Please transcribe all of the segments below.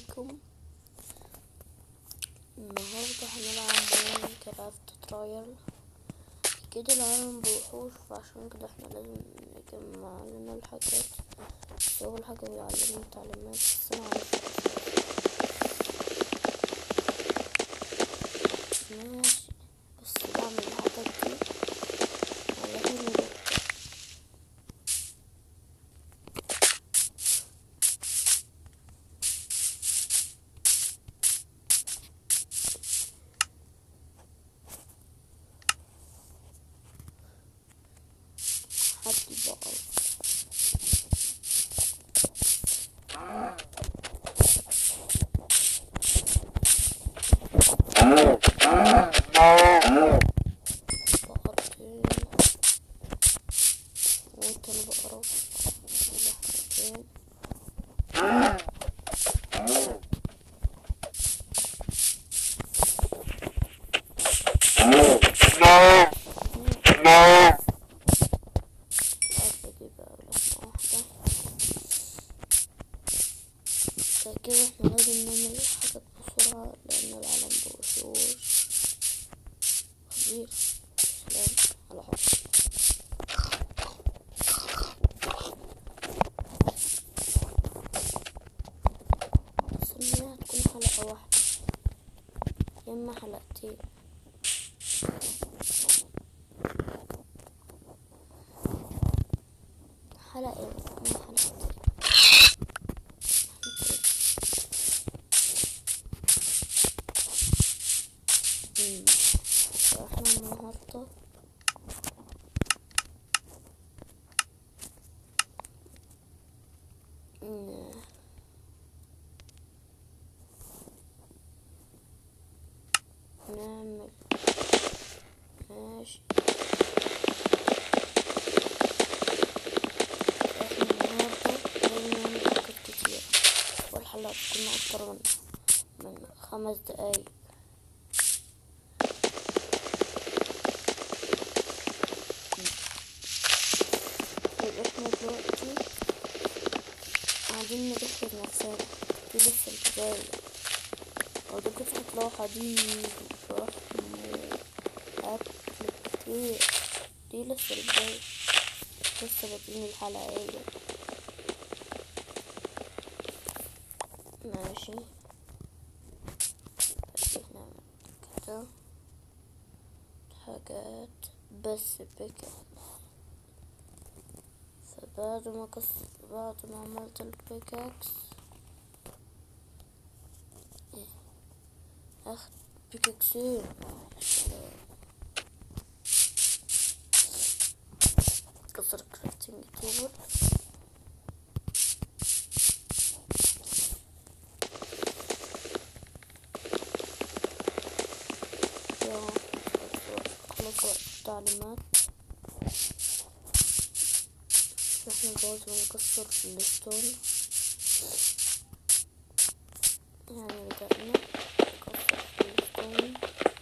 عليكم النهاردة هنلعب ماينكرافت ترايل كده العالم بوحوش فعشان كده احنا لازم نجمع لنا الحاجات بس أول حاجة بيعلمنا التعليمات بس أنا عارفها ماشي بس بعمل الحاجات دي على حلو جدا حد بقى بقرتين وتاني بقرة ولحمتين عارفة دي بقى لحمة واحدة بعد كده احنا لازم نعمل الحاجات بسرعة لأن العالم بوشوش خطير سلام على حب بس إنها تكون حلقة واحدة يا إما حلقتين حلقة مو حلقتين أمم. احنا النهاردة أمم. نعمل ماشي احنا النهاردة لازم نعمل حاجات كتير والحلقة تكون أكتر من من خمس دقايق احنا دلوقتي قاعدين نجهز نفسنا دي لسه البداية وده كنت هتلاقوا حديد وفحم وأكل كتير دي لسه البداية لسه بادئين الحلقة ايه ماشي بس احنا كده حاجات بس بكده فبعد ما قص بعد ما عملت البيكاكس اخد بيكاكسين كسر كرافتنج تيبل يا خلاص وقت التعليمات احنا دلوقتي بنكسر الستون يعني بدأنا نكسر الستون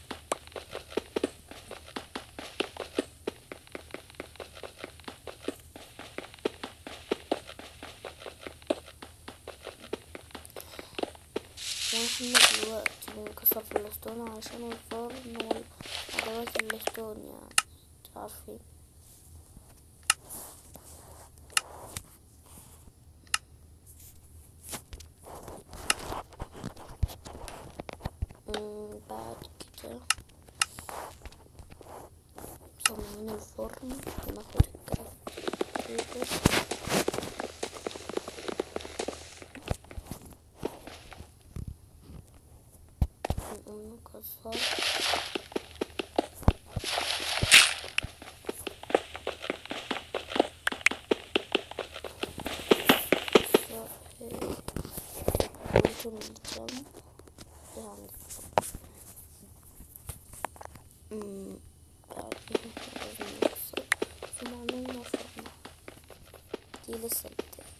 واحنا دلوقتي بنكسر في الستون عشان الفرن والأدوات الستون يعني عارفين مم، بعد كده صممنا الفرن وناخد الكرافت نقوم نكسر صحيح من الجنب يعني أمم، بعد كده لازم نكسر ثم عملنا فرن دي لسه البداية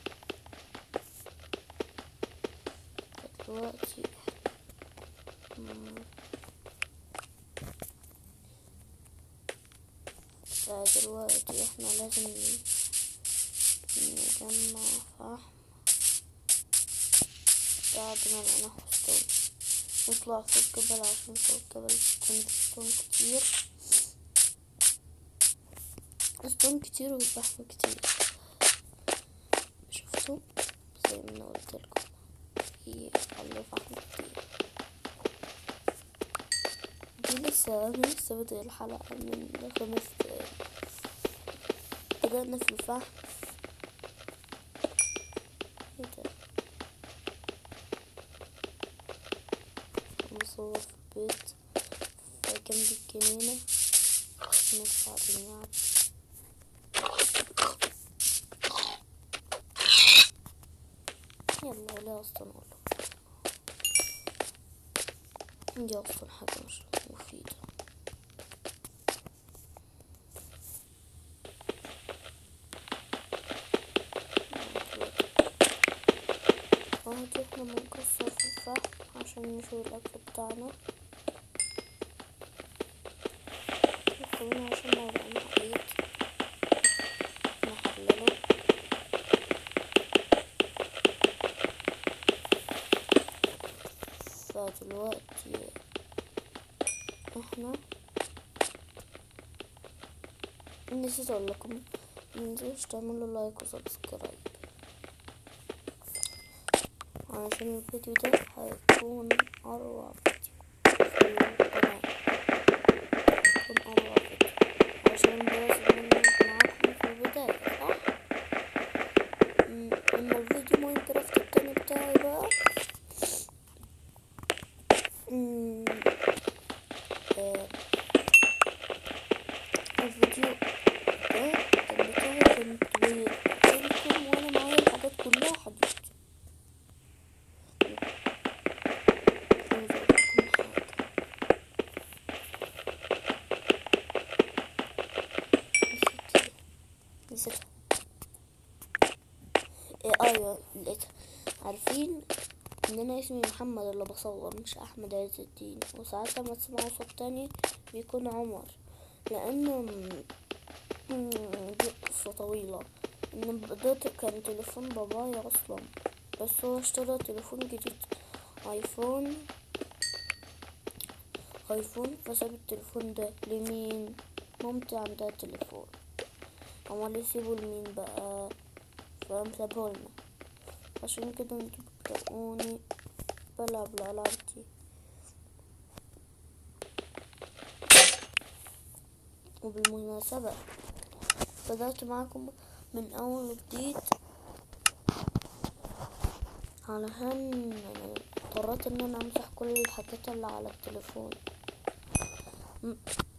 دلوقتي أمم، فدلوقتي احنا لازم نجمع فحم بعد ما لقيناه ستون نطلع فوق الجبل عشان فوق الجبل كان ستون كتير ستون كتير وفحم كتير شفتوا زي ما أنا قلتلكم في عليه فحم كتير دي لسه أنا لسه بادئ الحلقة من خمس دقايق بدأنا في الفحم ايه ده بصور في البيت في جنب الجنينة ناس قاعدين يلعبوا يلا ولا اصلا اقول دي اصلا حاجة مش مفيدة وهدي احنا بنكسر في الفحم عشان نشوي الاكل بتاعنا وكمان عشان لو لقينا حديد نحلله فدلوقتي احنا نسيت اقول لكم متنسوش تعملوا لايك وسبسكرايب عشان الفيديو ده هيكون اروع فيديو في القناة هيكون اروع فيديو عشان لازم مني معاكم في البداية صح أمم، اما الفيديو ماينكرافت التاني بتاعي بقى أمم، آه، الفيديو ده كان بتاعي كنت بقولكم وانا معايا الحاجات كلها حديد عايزة أقولكم حاجة. نسيت- نسيتها إيه ايوه لقيتها عارفين ان انا اسمي محمد اللي بصور مش احمد عز الدين وساعات لما تسمعوا صوت تاني بيكون عمر لان مم، دي قصة طويلة ان ده كان تليفون بابايا اصلا بس هو اشترى تليفون جديد ايفون ايفون فساب التليفون ده لمين مامتي عندها تليفون امال يسيبه لمين بقى فقام سابهولنا عشان كده انتوا بتلاقوني بلعب الالعاب دي وبالمناسبة بدأت معاكم من أول وجديد علشان اضطريت ان انا امسح كل الحاجات اللي على التليفون م-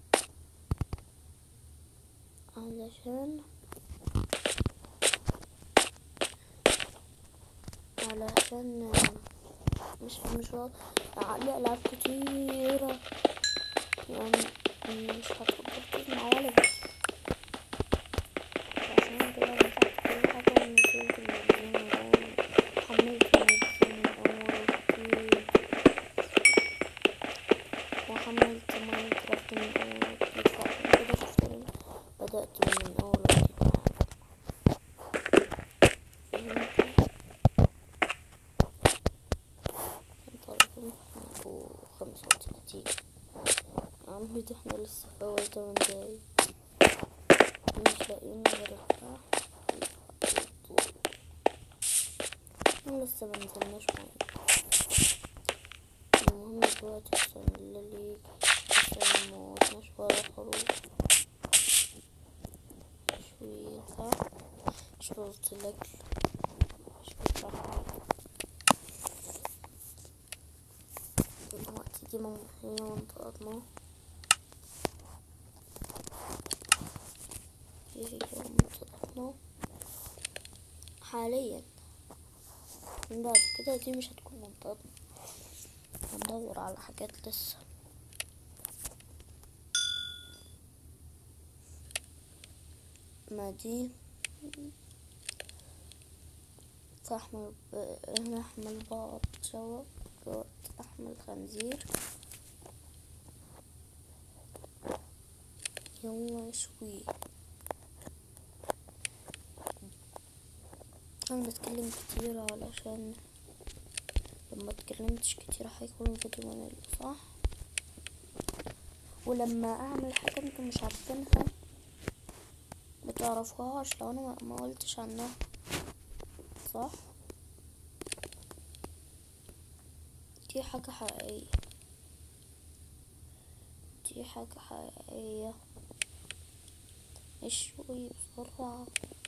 علشان علشان مش مش واضح علي ألعاب كتيرة يعني مش هتقدر تسمع ولا بس عشان كده مسحت كل حاجة ونزلت المجزين من أول حملت المجزين من أول وجديد وحملت ماينكرافت من أول وجديد فعشان كده شفتني بدأت من أول وجديد فهمتوا؟ طالبين خمسة وتلاتين عم دي احنا لسه في أول تمن دقايق مش لاقيين غير الفحم لسه منزلناش مية المهم دلوقتي عشان الليل يجي عشان موتناش ولا خروف شوية الفحم شوية الأكل شوية الفحم دلوقتي دي مم- هي منطقتنا دي هي منطقتنا حاليا من بعد كده دي مش هتكون منطقتنا هندور على حاجات لسه ما دي فحم ب- لحم البقر شوى لحم الخنزير يلا شوي انا بتكلم كتير علشان لو ما اتكلمتش كتير هيكون الفيديو ممل صح ولما اعمل حاجة انتوا مش عارفينها متعرفوهاش لو انا ما- ما قلتش عنها صح دي حاجة حقيقية دي حاجة حقيقية اشوي بسرعة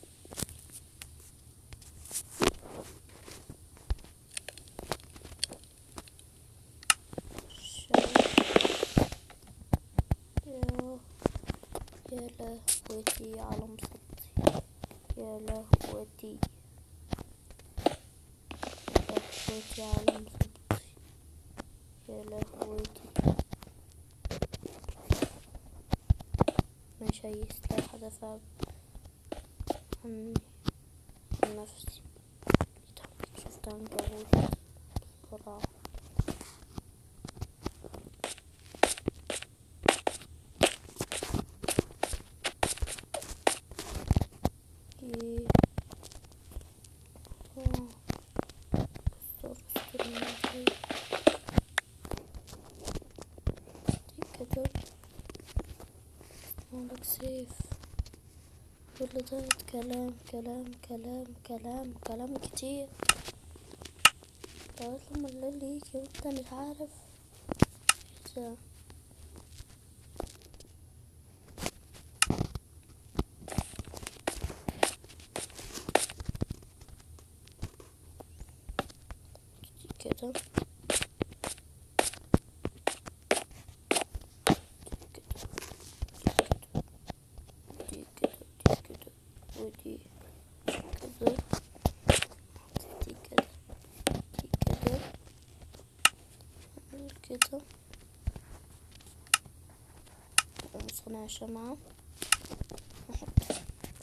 شوي. يا يا لهوتي على مصيبتي يا لهوتي يا لهوتي على مصيبتي يا لهوتي مش أي سلاح دفع عني عن نفسي شفت عنكبوت بسرعة إيه. آه. كسرت الماضي. دي كده عندك سيف كل ده كلام كلام كلام كلام كلام كتير لغاية لما الليل يجي وانت مش عارف ايه ده دي كده دي كده دي كده ودي كده دي كده دي كده نعمل كده ومصنع شمعة نحط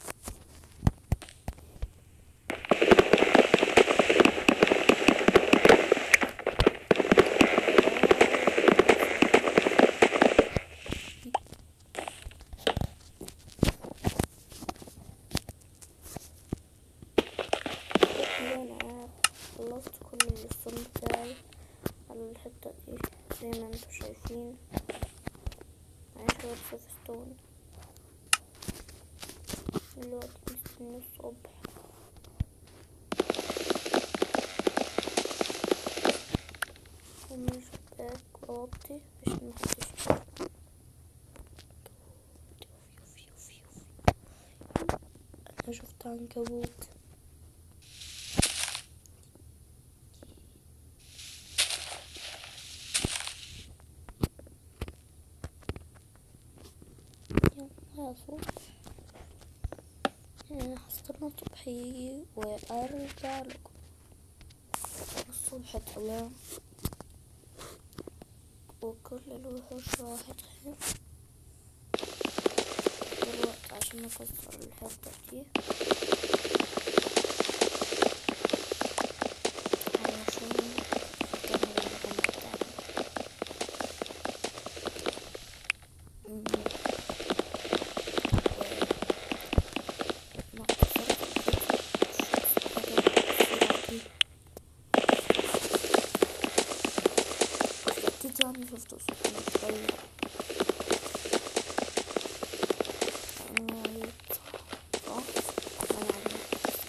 كده انا خلصت كل الصن بتاعي على الحتة دي زي ما انتوا شايفين معايا شوية سيفستون دلوقتي مستني الصبح أعمل شباك وأغطي عشان محدش يشوف. أنا شفت عنكبوت يلا صبح يعني هستنى الصبح يجي وارجع لكم الصبح طلع وكل الوحوش راحت هنا دلوقتي عشان نكسر الحتة دي علشان نكمل المهمة بتاعتنا مم. ما كسرت الحاجة بسرعة دي أكيد يعني شفت صوت متغير يعني صح أنا عارفة.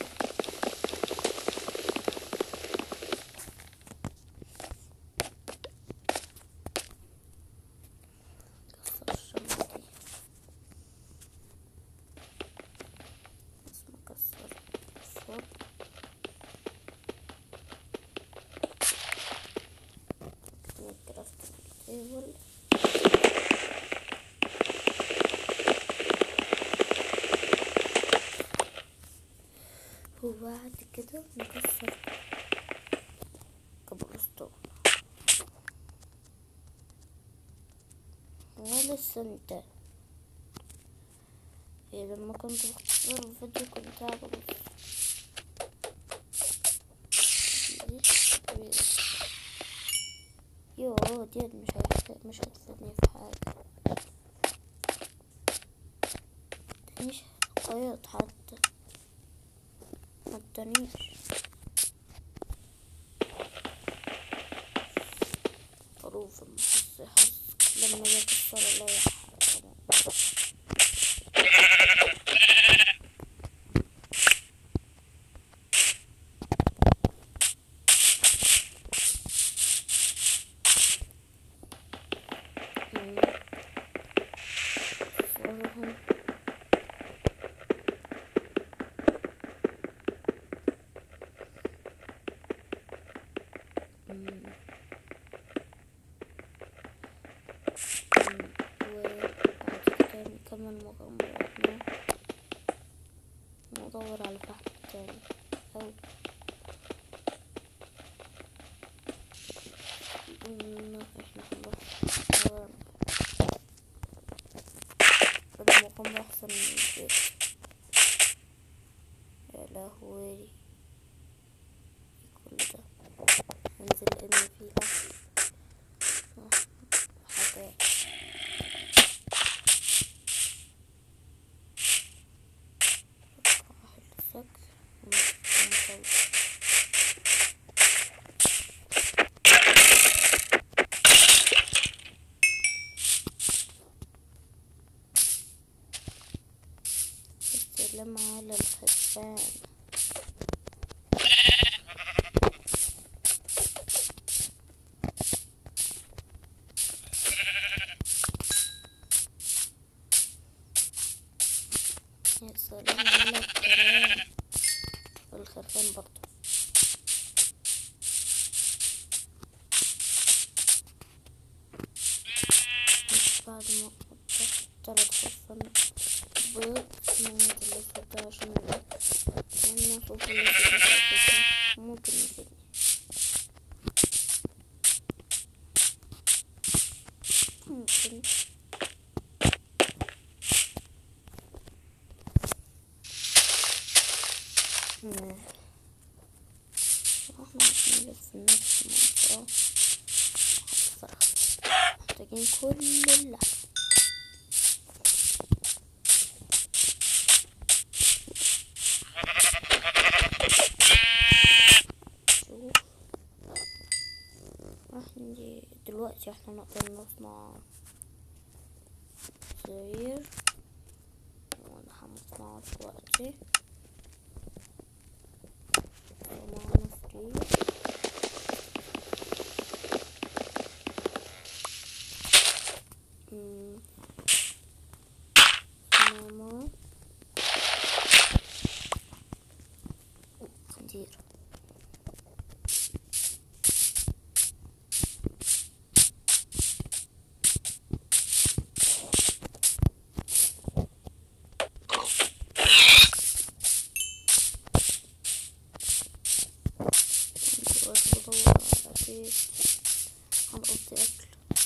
كسر الشمعة دي بس ما كسر كسر كرافتنج تيبل وبعد كده نكسر كبرستون ولسه انت إيه لما كنت بختصر الفيديو كنت هعمل يو ديت مش هيحت- مش هتفيدني في حاجة مش خيط حتى ما ادانيش شوف أما أحس أحس لما أجي أكسر ألاقي حاجة مم. صورهم. مم. مم. وبعد كده نكمل مغامراتنا ندور على فحم تاني أو مم، احنا هنروح مغامرة. المغامرة أحسن من البيت يا لهوي كل ده هنزل إن فيها حاجات أحل السقف ونسوي السلام على الخزان يا سلام على الكلام والخرفان برضو بعد ما حطيت تلات خرفان بيض سمعت الأسود ده عشان الأكل لأن أشوف الأسود ده ممكن يفيدني ممكن مم. احنا عشان نلف نفس المنطقة الصراحة محتاجين كل اللحم شوف احنا دي- دلوقتي احنا نقدر نصنع سرير وانا هنصنعه دلوقتي ومعانا سرير مم. ماما خنزير دلوقتي بدور على بيت هنقضي أكل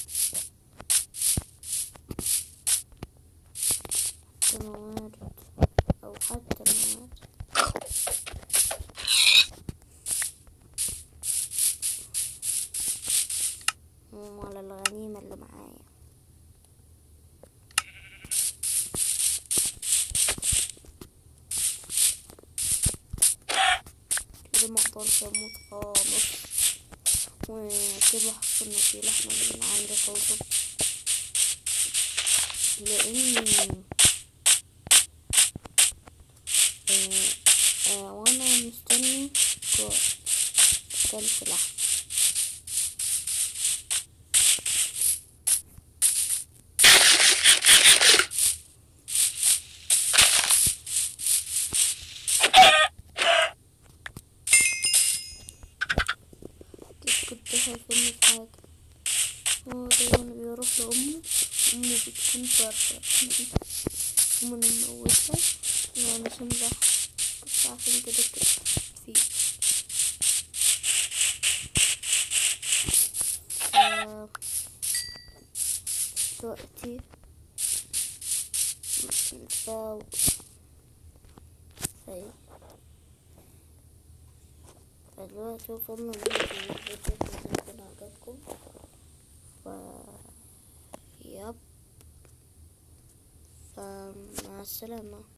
حتى موارد أو حتى موارد وعلى الغنيمة اللي معايا كده مقدرش أموت خالص وكده حاسة إن في لحمة من عندي خلصت لأني آه آه وأنا مستني كنت أكلت لحم أكيد كنت خايفة من حاجة هو دايما بيروح لأمه أمه بتكون فارشة أمه نموتها علشان لحم بس عشان كده كده فيه ف- دلوقتي نساوي طيب فدلوقتي وصلنا لنهاية الفيديو أتمنى يكون عجبكم ف يب فمع السلامة